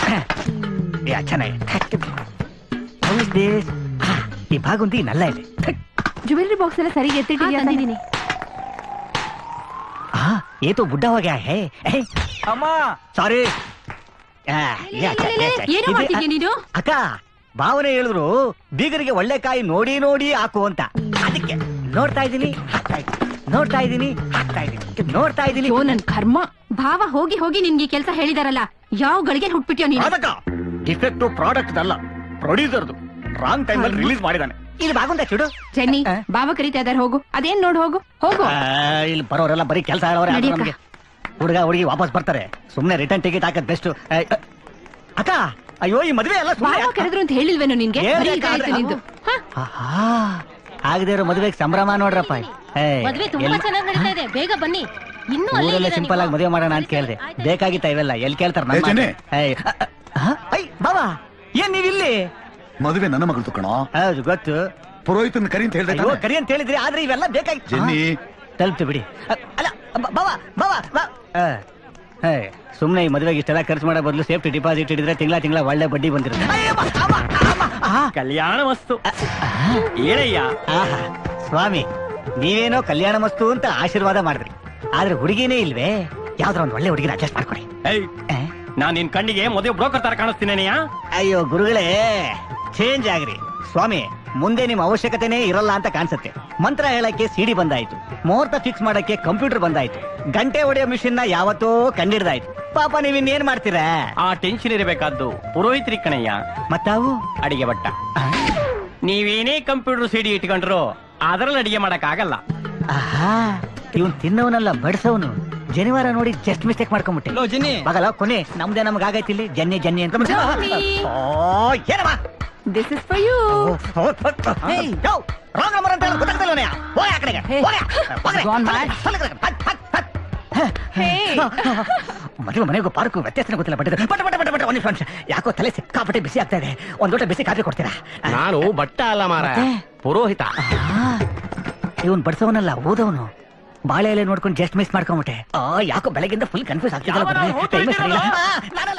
ಯಾ ಚೆನ್ನಾಗಿ How is this? ಆ, ಈ ಬಾಗುಂದಿ ನಲ್ಲ ಇದೆ ಜ್ಯುವೆಲರಿ ಬಾಕ್ಸ್ ಎಲ್ಲ ಸರಿಗೆ ಎತ್ತಿಟ್ಟಿದ್ಯಾ ತಂದಿದ್ದೀನಿ ಆ ये तो बुढ़ा हो गया है ए, ಅಮ್ಮ ಸಾರಿ ಏನೋ ಮಾಡ್ತಿದ್ಯಾ ನೀನು ಅಕ್ಕ ಭಾವನೆ ಹೇಳಿದ್ರು ಬೀಗರಿಗೆ ಒಳ್ಳೆ ಕಾಯಿ ನೋಡಿ ನೋಡಿ ಹಾಕು ಅಂತ ಅದಕ್ಕೆ ನೋಡ್ತಾ ಇದ್ದೀನಿ ಹಾಕ್ತಾ ಇದ್ದೀನಿ ನೋಡ್ತಾ ಇದ್ದೀನಿ ಹಾಕ್ತಾ ಇದ್ದೀನಿ ನೋಡ್ತಾ ಇದ್ದೀನಿ ಓ ನನ್ ಕರ್ಮ ಭಾವ ಹೋಗಿ ಹೋಗಿ ನಿನ್ಗೆ ಕೆಲ್ಸ ಹೇಳಿದಾರಲ್ಲ ಯಾವ ಗಳಿಗೆ ಹುಟ್ಬಿಟ್ಯೋ ನೀನು ಅದಕ್ಕ ಡಿಫೆಕ್ಟ್ ಪ್ರಾಡಕ್ಟ್ ಅಲ್ಲ ಪ್ರೊಡ್ಯೂಸರ್ದು ರಾಂಗ್ ಟೈಮ್ ಅಲ್ಲಿ ರಿಲೀಸ್ ಮಾಡಿದಾನೆ ಇದು ಬಾಗುಂದ ಚುಡು ಚೆನ್ನಿ ಆ? ಭಾವ ಕರೀತಾ ಇದಾರೆ ಹೋಗು ಅದೇನ್ ನೋಡ್ ಹೋಗು ಹೋಗು ಆ, ಇಲ್ಲಿ ಬರೋರೆಲ್ಲ ಬರೀ ಕೆಲಸ ಹೇಳೋರೆ ನಡಿ ನಮಗೆ ಹುಡುಗ ಹುಡುಗಿ ವಾಪಸ್ ಬರ್ತಾರೆ ಸುಮ್ನೆ ರಿಟರ್ನ್ ಟಿಕೆಟ್ ಹಾಕದ್ ಬೆಸ್ಟ್ ಅಕ್ಕ ಅಯ್ಯೋ ಈ ಮದುವೆ ಎಲ್ಲ ಸುಮ್ನೆ ಭಾವ ಯಾಕೆ? ಕರೆದ್ರು ಅಂತ ಹೇಳಿಲ್ವೇನೋ ನಿನ್ಗೆ ಏನ್ ಬರೀ ಬೇಕಾದ್ರೆ ಇದಾಯ್ತು ನಿಂದು ಹ? ಆಹಾ, ಆಗದೆ ಇರೋ ಮದುವೆಗೆ ಸಂಭ್ರಮ ನೋಡ್ರಪ್ಪ ಏ, ಮದ್ವೆ ತುಂಬಾ ಎಲ್- ಚೆನ್ನಾಗಿ ನಡೀತಾ ಇದೆ ಬೇಗ ಬನ್ನಿ ಇನ್ನೂ ಅಲ್ಲೇ ಊರಲ್ಲೇ ಇದ್ದೀರಾ ಸಿಂಪಲ್ ಆಗಿ ನೀವು? ಮದುವೆ ಮಾಡೋಣ ಅಂತ ಕೇಳಿದೆ ಆಯ್ತು, ಆಯ್ತು. ಬೇಕಾಗಿತ್ತ ಇವೆಲ್ಲ ಎಲ್ಲಿ ಕೇಳ್ತಾರ ಏ, ಚೆನ್ನಿ. ಬಾಬಾ ಏನ್ ನೀವಿಲ್ಲಿ ಮದುವೆ ನನ್ನ ಮಗಳು ಕಣೋ ಹೌದು ಗೊತ್ತು ಪುರೋಹಿತನ ಕರಿ ಅಂತ ಹೇಳ್ದೆ ಅಯ್ಯೋ ತಾನೆ? ಕರಿ ಅಂತ ಹೇಳಿದ್ರಿ ಆದ್ರೆ ಇವೆಲ್ಲ ಬೇಕಾಗಿತ್ತು ಜೆನ್ನಿ ತಲುಪ್ತು ಬಿಡಿ ಅ, ಅಲ್ಲ ಬ- ಬಾವ ಬಾವ ಬಾ ಆ, ಹೇ, ಸುಮ್ನೆ ಈ ಮದುವೆಗೆ ಇಷ್ಟೆಲ್ಲ ಖರ್ಚು ಮಾಡೋ ಬದಲು ಸೇಫ್ಟಿ ಡಿಪಾಸಿಟ್ ಇಟ್ಟಿದ್ರೆ ತಿಂಗಳ ತಿಂಗಳ ಒಳ್ಳೆ ಬಡ್ಡಿ ಬಂದಿರುತ್ತೆ ಅಯ್ಯವ್ವ, ಅವ್ವ, ಅಮ್ಮ, ಆ, ಕಲ್ಯಾಣ ವಸ್ತು ಆ, ಹೇಳಯ್ಯ ಆಹಾ, ಸ್ವಾಮಿ ನೀವೇನೋ ಕಲ್ಯಾಣ ಮಸ್ತು ಅಂತ ಆಶೀರ್ವಾದ ಮಾಡಿದ್ರಿ ಆದ್ರೆ ಹುಡುಗಿನೇ ಇಲ್ವೇ ಯಾವ್ದಾರ ಒಂದ್ ಒಳ್ಳೆ ಹುಡುಗಿನ ಅಡ್ಜಸ್ಟ್ ಮಾಡ್ಕೊಡಿ ಏಯ್ ಆ? ನಾನ್ ನಿನ್ ಕಣ್ಣಿಗೆ ಮದುವೆ ಬ್ರೋಕರ್ ತರ ಕಾಣಿಸ್ತೀನೇನೆಯಾ ಅಯ್ಯೋ ಗುರುಗಳೇ ಚೇಂಜ್ ಆಗ್ರಿ ಸ್ವಾಮಿ ಮುಂದೆ ನಿಮ್ ಅವಶ್ಯಕತೆನೇ ಇರಲ್ಲ ಅಂತ ಕಾಣಿಸುತ್ತೆ ಮಂತ್ರ ಹೇಳಕ್ಕೆ ಸಿಡಿ ಬಂದಾಯ್ತು ಮುಹೂರ್ತ ಫಿಕ್ಸ್ ಮಾಡಕ್ಕೆ ಕಂಪ್ಯೂಟರ್ ಬಂದಾಯ್ತು ಗಂಟೆ ಹೊಡೆಯೋ ಮಿಷಿನ್ ನ ಯಾವತ್ತೋ ಕಂಡಿಡ್ದಾಯ್ತು ಪಾಪ ನೀವ್ ಇನ್ನೇನ್ ಮಾಡ್ತೀರಾ ಆ ಟೆನ್ಷನ್ ಇರಬೇಕಾದ್ದು ಪುರೋಹಿತ್ರಿ ಕಣಯ್ಯ ಮತ್ತಾವು ಅಡಿಗೆ ಭಟ್ಟ ಆ? ನೀವೇನೇ ಕಂಪ್ಯೂಟರ್ ಸಿಡಿ ಇಟ್ಕೊಂಡ್ರು ಅದ್ರಲ್ಲಿ ಅಡಿಗೆ ಮಾಡಕ್ ಆಗಲ್ಲ ಆಹಾ ಇವನ್ ತಿನ್ನವನಲ್ಲ ಬಡ್ಸವನು ಜನಿವಾರ ನೋಡಿ ಜಸ್ಟ್ ಮಿಸ್ಟೇಕ್ ಮಾಡ್ಕೊಂಬಿಟ್ಟೆ ಮಗಲ ಕೊನೆ ನಮ್ದೇ ನಮ್ಗೆ ಆಗೈತಿ ಇಲ್ಲಿ ಜನ್ನಿ ಜನ್ನಿ ಅಂತ ಓ ಏನಮ್ಮ this is for you wrong number ಅಂತ ಹೇಳಿ ಗೊತ್ತಾಗ್ತಿಲ್ಲ ಹೋಗಿ ಆ ಕಡೆಗೆ Hey. ಹೋಗಿ. ಹೋಗ್ರೆ. Gone mad. ಸಲ್ಲ ಕಡೆಗೆ. ಹತ್, ಹತ್, ಹತ್. ಮದುವೆ ಮನೆಗೂ ಪಾರ್ಕು ವ್ಯತ್ಯಾಸನೇ ಗೊತ್ತಿಲ್ಲ ಬಟ್ ಇದು- ಬಟ್ ಬಟ್ ಬಟ್ ಬಟ್ ಒಂದ್ ನಿಮಿಷ, ಒಂದ್ ನಿಮಿಷ. ಯಾಕೋ ತಲೆ ಸಿಕ್ಕಾಪಟ್ಟೆ ಬಿಸಿ ಆಗ್ತಾ ಇದೆ ಒಂದ್ ಲೋಟ ಬಿಸಿ ಕಾಫಿ ಕೊಡ್ತೀರಾ ನಾನು ಬಟ್ಟ ಅಲ್ಲ ಮಾರ ಮತ್ತೆ? ಪುರೋಹಿತ ಇವನ್ ಬಡ್ಸವನಲ್ಲ ಓದವನು ಬಾಳೆ ಎಲೆ ನೋಡ್ಕೊಂಡು ಜಸ್ಟ್ ಮಿಸ್ ಮಾಡ್ಕೊಂಬಿಟ್ಟೆ ಆ ಯಾಕೋ ಬೆಳಗಿಂದ ಫುಲ್ ಕನ್ಫ್ಯೂಸ್ ಆಗ್ತಿಲ್ಲ ಯಾವ ನಾವು ಹೋಗ್ತಾ ಇದ್ದೀರಲ್ಲ? ನಾನಲ್ಲ